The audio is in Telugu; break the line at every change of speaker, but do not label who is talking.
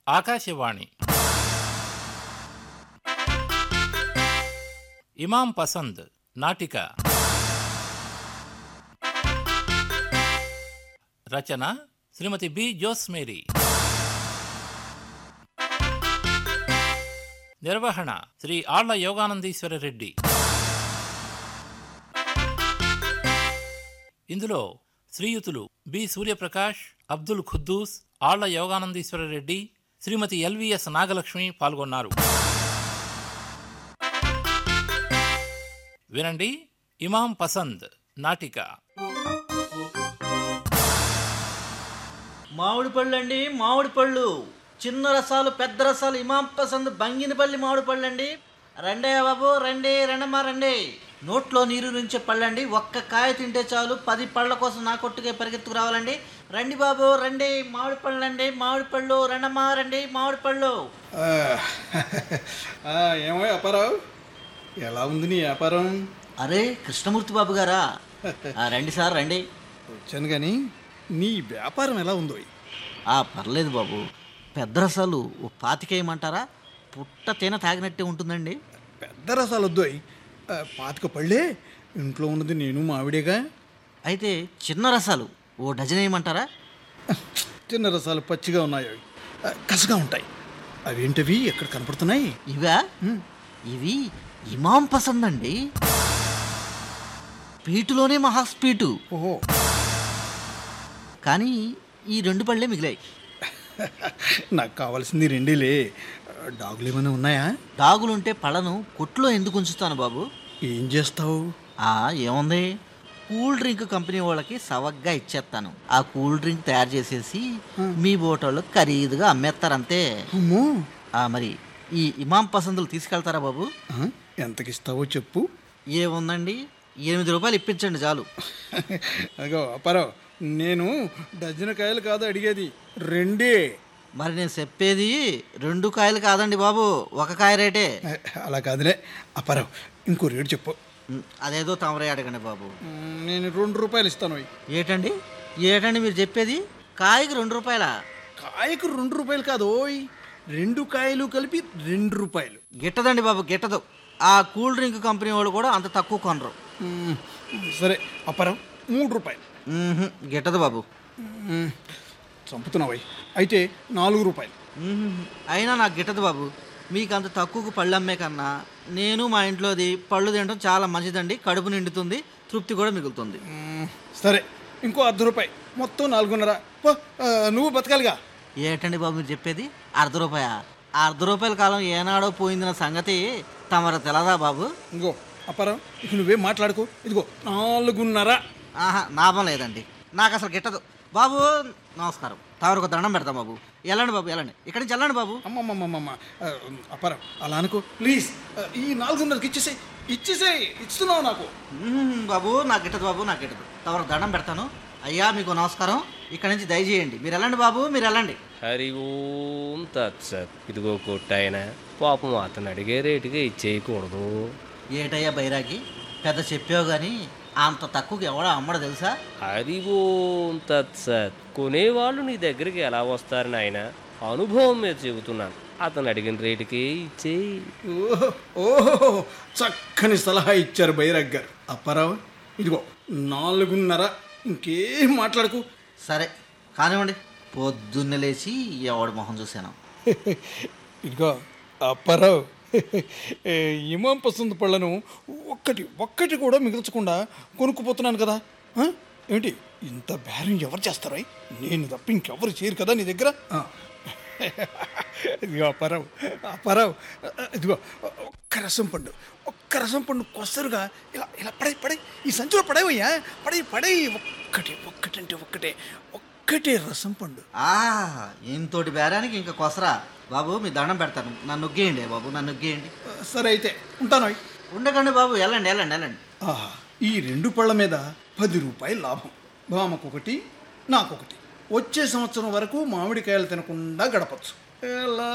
ఆకాశవాణి ఇమాం పసంద్ నాటిక రచన శ్రీమతి బి జోస్ మేరీ నిర్వహణ శ్రీ ఆళ్ల యోగానందీశ్వర రెడ్డి ఇందులో శ్రీయుతులు బి సూర్యప్రకాష్ అబ్దుల్ ఖుద్దూస్ ఆళ్ల యోగానందీశ్వర రెడ్డి శ్రీమతి ఎల్విఎస్ నాగలక్ష్మి పాల్గొన్నారు వినండి ఇమాం పసంద్ నాటిక
మామిడి పళ్ళు అండి మామిడి పళ్ళు చిన్న రసాలు పెద్ద రసాలు ఇమాం పసంద్ బంగినపల్లి మామిడి పళ్ళు అండి రండే బాబు రండి రండమ్మా రండి నోట్లో నీరు నుంచే పళ్ళండి ఒక్క కాయ తింటే చాలు పది పళ్ళ కోసం నా కొట్టుకే పరిగెత్తుకు రావాలండి రండి బాబు రండి మామిడి పళ్ళు అండి మామిడి పళ్ళు రండమ్మా రండి మామిడి పళ్ళు
ఆ, ఆ, ఏమో వ్యాపారం ఎలా ఉంది నీ వ్యాపారం
అరే కృష్ణమూర్తి బాబు గారా ఆ, రండి సార్ రండి
వచ్చాను కానీ నీ వ్యాపారం ఎలా ఉందో
ఆ పర్లేదు బాబు పెద్ద రసాలు ఓ పాతికేయమంటారా పుట్ట తేనె తాగినట్టే ఉంటుందండి
పెద్ద రసాలు వద్దోయ్ ఆ, పాతిక పళ్ళే ఇంట్లో ఉన్నది నేను మావిడేగా
అయితే చిన్న రసాలు ఓ డజన్ వేయమంటారా
చిన్న రసాలు పచ్చిగా ఉన్నాయి అవి. ఆ, కసగా ఉంటాయి అవేంటవి ఎక్కడ కనపడుతున్నాయి
ఇవా ఇవి ఇమాం పసంద్ అండి స్పీటులోనే మహా స్పీటు
ఓహో
కానీ ఈ రెండు పళ్ళే మిగిలాయి
నాకు కావాల్సింది రెండేలే ఆ, డాగులు ఏమైనా ఉన్నాయా
డాగులుంటే పళ్ళను కొట్లో ఎందుకు ఉంచుతాను బాబు
ఏం చేస్తావు
ఆ ఏముంది కూల్ డ్రింక్ కంపెనీ వాళ్ళకి సవగ్గా ఇచ్చేస్తాను ఆ కూల్ డ్రింక్ తయారు చేసేసి మీ బోటోళ్ళు ఖరీదుగా అమ్మేస్తారంతే
అమ్మో
ఆ మరి ఈ ఇమాం పసందులు తీసుకెళ్తారా బాబు
ఆ, ఎంతకిస్తావో చెప్పు
ఏముందండి ఎనిమిది రూపాయలు ఇప్పించండి చాలు
అగో అప్పారావు నేను డజన్ కాయలు కాదు అడిగేది రెండే
మరి నేను చెప్పేది రెండు కాయలు కాదండి బాబు ఒక కాయ రేటే
అలా కాదులే అప్పారావు ఇంకో రేటు చెప్పు
ఉమ్, అదేదో తమరే అడగండి బాబు
మ్, నేను రెండు రూపాయలు ఇస్తాను అవి.
ఏటండి ఏటండి మీరు చెప్పేది కాయకి రెండు రూపాయలా
కాయకు రెండు రూపాయలు కాదు ఓయ్ రెండు కాయలు కలిపి రెండు రూపాయలు
గిట్టదండి బాబు గిట్టదు ఆ కూల్ డ్రింక్ కంపెనీ వాళ్ళు కూడా అంత తక్కువ కొనరు
మ్, సరే అప్పారావు మూడు రూపాయలు
ఉహుం, గిట్టదు బాబు
మ్, చంపుతున్నావు అయితే నాలుగు రూపాయలు
ఉహుం, అయినా నాకు గిట్టదు బాబు మీకు అంత తక్కువకు పళ్ళు అమ్మే కన్నా నేను మా ఇంట్లోది పళ్ళు తినడం చాలా మంచిదండి కడుపు నిండుతుంది తృప్తి కూడా మిగులుతుంది
మ్, సరే ఇంకో అర్ధ రూపాయి మొత్తం నాలుగున్నర పో, ఆ, నువ్వు బతకాలిగా
ఏటండి బాబు మీరు చెప్పేది అర్ధ రూపాయ ఆ అర్ధ రూపాయల కాలం ఏనాడో పోయిందన్న సంగతి తమరు తెలదా బాబు
ఇంకో అప్పారావు ఇక నువ్వేం మాట్లాడుకో ఇదిగో నాలుగున్నర
ఆహా లాభం లేదండి నాకు అసలు గిట్టదు బాబు నమస్కారం తమరు ఒక దండం పెడతాం బాబు వెళ్ళండి బాబు వెళ్ళండి ఇక్కడి నుంచి వెళ్ళండి బాబు
అమ్మమ్మమ్మమ్మ అప్పారావు అలా అనుకో ప్లీజ్ ఆ, ఈ నాలుగున్నరకి ఇచ్చేసేయ్ ఇచ్చేసేయ్ ఇస్తున్నావు నాకు
మ్మ్, బాబు నాకు గిట్టదు బాబు నాకు గిట్టదు తమరు దండం పెడతాను అయ్యా మీకు నమస్కారం ఇక్కడి నుంచి దయచేయండి మీరు వెళ్ళండి బాబు మీరు వెళ్ళండి
హరి ఓం తత్సత్ ఇదిగో కొట్టాయన పాపం అతను అడిగే రేటుగా ఇచ్చేయకూడదు
ఏటయ్యా బైరాగి పెద్ద చెప్పావు కానీ అంత తక్కువకి ఎవడో అమ్మడు తెలుసా
హరి ఓం తత్సత్ కొనేవాళ్ళు నీ దగ్గరికి ఎలా వస్తారు నాయన అనుభవం మీద చెబుతున్నాను అతను అడిగిన రేటుకి ఇచ్చేయి
ఓహో ఓహో చక్కని సలహా ఇచ్చారు బైరాగ్ గారు అప్పారావు ఇదిగో నాలుగున్నర ఇంకేం మాట్లాడకు
సరే కానివ్వండి పొద్దున్న లేచి ఎవడు మొహం చూశాను
ఇదిగో అప్పారావు ఏ, ఇమాం పసంద్ పళ్ళను ఒక్కటి ఒక్కటి కూడా మిగల్చకుండా కొనుక్కుపోతున్నాను కదా ఆ? ఏంటి ఇంత బేరం ఎవరు చేస్తారో నేను తప్ప ఇంకెవరు చేయరు కదా నీ దగ్గర ఆ. ఇదిగో అప్పారావు అప్పారావు ఇదిగో ఒక్క రసం పండు ఒక్క రసం పండు కొసరుగా ఇలా ఇలా పడే పడే ఈ సంచిలో పడేవయ్యా పడే పడే ఒక్కటి ఒక్కటంటే ఒక్కటే ఒక్కటే రసం పండు
ఆ ఇంతోటి బేరానికి ఇంకా కొసరా బాబు మీ దండం పెడతాను నన్ను నొగ్గేయండి బాబు నన్ను నొగ్గేయండి
సరే అయితే ఉంటాను
ఉండకండి బాబు వెళ్ళండి వెళ్ళండి వెళ్ళండి
ఆహా, ఈ రెండు పళ్ళ మీద పది రూపాయలు లాభం భామకొకటి నాకొకటి వచ్చే సంవత్సరం వరకు మామిడికాయలు తినకుండా గడపచ్చు ఎలా